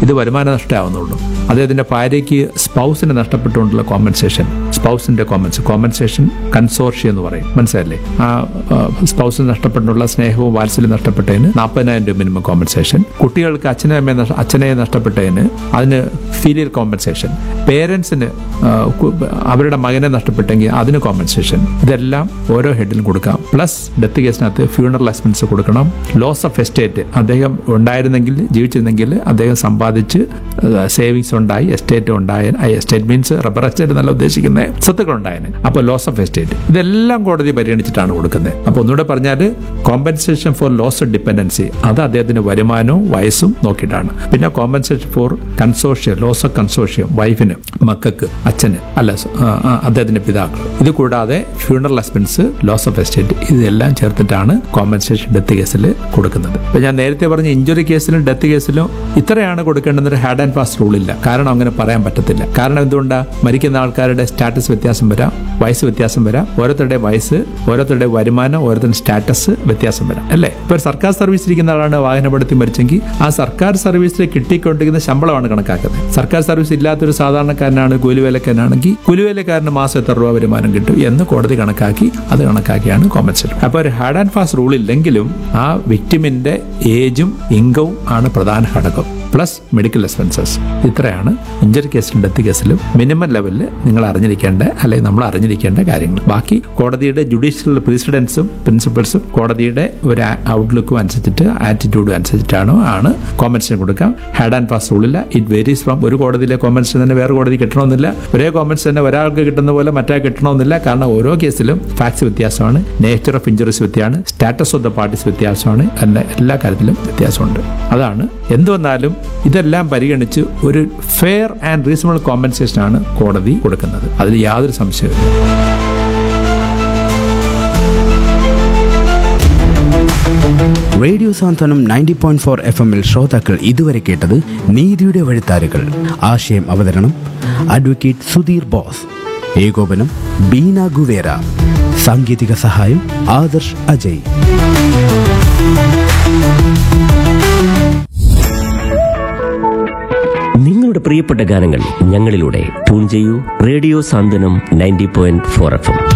ഇത് വരുമാന നഷ്ടമാവുന്നുള്ളൂ അദ്ദേഹത്തിന്റെ ഭാര്യയ്ക്ക് സ്പൗസിന് നഷ്ടപ്പെട്ടുകൊണ്ടുള്ള കോമ്പൻസേഷൻ സ്പൗസിന്റെ കോമ്പൻസ് കോമ്പൻസേഷൻ കൺസോർഷ്യം എന്ന് പറയും മനസ്സിലല്ലേ ആ സ്പൗസിന് നഷ്ടപ്പെട്ടുള്ള സ്നേഹവും വാത്സല്യം നഷ്ടപ്പെട്ടതിന് നാൽപ്പതിനായിരം രൂപ മിനിമം കോമ്പൻസേഷൻ കുട്ടികൾക്ക് അച്ഛനെ അമ്മയെ നഷ്ട- അച്ഛനെ നഷ്ടപ്പെട്ടതിന് അതിന് ഫീലിയൽ കോമ്പൻസേഷൻ പേരൻസിന് അവരുടെ മകനെ നഷ്ടപ്പെട്ടെങ്കിൽ അതിന് കോമ്പൻസേഷൻ ഇതെല്ലാം ഓരോ ഹെഡിലും കൊടുക്കാം പ്ലസ് ഡെത്ത് കേസിനകത്ത് ഫ്യൂണറൽ എക്സ്പെൻസ് കൊടുക്കണം ലോസ് ഓഫ് എസ്റ്റേറ്റ് അദ്ദേഹം ഉണ്ടായിരുന്നെങ്കിൽ ജീവിച്ചിരുന്നെങ്കിൽ അദ്ദേഹം സമ്പാദിച്ച് സേവിങ്സ് ഉണ്ടായി എസ്റ്റേറ്റ് ഉണ്ടായ എസ്റ്റേറ്റ് മീൻസ് റബ്ബർ എസ്റ്റേറ്റ് നല്ല ഉദ്ദേശിക്കുന്നത് സ്വത്തുക്കൾ ഉണ്ടായതിന് അപ്പോൾ ലോസ് ഓഫ് എസ്റ്റേറ്റ് ഇതെല്ലാം കോടതി പരിഗണിച്ചിട്ടാണ് കൊടുക്കുന്നത് അപ്പോൾ ഒന്നുകൂടെ പറഞ്ഞാൽ compensation for loss of dependency അത് അദ്ദേഹത്തിന്റെ വരുമാനവും വയസ്സും നോക്കിയിട്ടാണ് പിന്നെ compensation for consortium loss of consortium വൈഫിന് മക്കൾക്ക് അച്ഛന് അല്ല ആ, ആ, അദ്ദേഹത്തിന്റെ പിതാക്കൾ ഇത് കൂടാതെ funeral expense loss of estate ഇതെല്ലാം ചേർത്തിട്ടാണ് കോമ്പൻസേഷൻ ഡെത്ത് കേസിൽ കൊടുക്കുന്നത് ഇപ്പൊ ഞാൻ നേരത്തെ പറഞ്ഞ ഇഞ്ചുറി കേസിലും ഡെത്ത് കേസിലും ഇത്രയാണ് കൊടുക്കേണ്ടെന്നൊരു ഹാഡ് ആൻഡ് ഫാസ്റ്റ് റൂൾ ഇല്ല കാരണം അങ്ങനെ പറയാൻ പറ്റത്തില്ല കാരണം എന്തുകൊണ്ടാ മരിക്കുന്ന ആൾക്കാരുടെ സ്റ്റാറ്റസ് വ്യത്യാസം വരാം വയസ്സ് വ്യത്യാസം വരാം ഓരോരുത്തരുടെ വയസ്സ് ഓരോരുത്തരുടെ വരുമാനം ഓരോരുത്തരുടെ സ്റ്റാറ്റസ് വ്യത്യാസം വരാം അല്ലേ ഇപ്പൊ ഒരു സർക്കാർ സർവീസിൽ ഇരിക്കുന്ന ആളാണ് വാഹനപ്പെടുത്തി മരിച്ചെങ്കിൽ ആ സർക്കാർ സർവീസിൽ കിട്ടിക്കൊണ്ടിരിക്കുന്ന ശമ്പളമാണ് കണക്കാക്കുന്നത് സർക്കാർ സർവീസ് ഇല്ലാത്തൊരു സാധാരണക്കാരനാണ് കൂലിവേലക്കാരനാണെങ്കിൽ കൂലിവേലക്കാരന് മാസം എത്ര രൂപ വരുമാനം കിട്ടും എന്ന് കോടതി കണക്കാക്കി അത് കണക്കാക്കിയാണ് കോമ്പൻസേഷൻ അപ്പോൾ ഒരു ഹാർഡ് ആൻഡ് ഫാസ്റ്റ് റൂൾ ഇല്ലെങ്കിലും ആ വിക്ടിമിന്റെ ഏജും ഇൻകവും ആണ് പ്രധാന ഘടകം പ്ലസ് മെഡിക്കൽ എക്സ്പെൻസസ് ഇത്രയാണ് ഇഞ്ചറി കേസിലും ഡെത്ത് കേസിലും മിനിമം ലെവലിൽ നിങ്ങൾ അറിഞ്ഞിരിക്കേണ്ട അല്ലെങ്കിൽ നമ്മൾ അറിഞ്ഞിരിക്കേണ്ട കാര്യങ്ങൾ ബാക്കി കോടതിയുടെ ജുഡീഷ്യൽ പ്രസിഡൻസും പ്രിൻസിപ്പൽസും കോടതിയുടെ ഒരു ഔട്ട്ലുക്കും അനുസരിച്ചിട്ട് ആറ്റിറ്റ്യൂഡും അനുസരിച്ചിട്ടാണ് ആണ് കോമ്പൻസേഷൻ കൊടുക്കാം ഹാഡ് ആൻഡ് പാസ് റൂളില്ല ഇറ്റ് വേരീസ് ഫ്രം ഒരു കോടതിയിലെ കോമ്പൻസേഷൻ തന്നെ വേറെ കോടതി കിട്ടണമെന്നില്ല ഒരേ കോമ്പൻസേഷൻ തന്നെ ഒരാൾക്ക് കിട്ടുന്ന പോലെ മറ്റേ കിട്ടണമെന്നില്ല കാരണം ഓരോ കേസിലും ഫാക്ട്സ് വ്യത്യാസമാണ് നേച്ചർ ഓഫ് ഇഞ്ചുറീസ് വ്യത്യാസമാണ് സ്റ്റാറ്റസ് ഓഫ് ദ പാർട്ടീസ് വ്യത്യാസമാണ് എല്ലാ എല്ലാ കാര്യത്തിലും വ്യത്യാസമുണ്ട് അതാണ് എന്ത് വന്നാലും ഇതെല്ലാം പരിഗണിച്ച് ഒരു ഫെയർ ആൻഡ് റീസണബിൾ കോമ്പൻസേഷൻ ആണ് കോടതി കൊടുക്കുന്നത് അതിൽ യാതൊരു സംശയവും radio Santhwanam ninety point four F എമ്മിൽ ശ്രോതാക്കൾ ഇതുവരെ കേട്ടത് നീതിയുടെ വഴിത്താരുകൾ ആശയം അവതരണം അഡ്വക്കേറ്റ് സുധീർ ബോസ് ഏകോപനം ബീന ഗുവേര സാങ്കേതിക സഹായം ആദർശ് അജയ് നിങ്ങളുടെ പ്രിയപ്പെട്ട ഗാനങ്ങൾ ഞങ്ങളിലൂടെ ട്യൂൺ ചെയ്യൂ radio Santhwanam ninety point four F M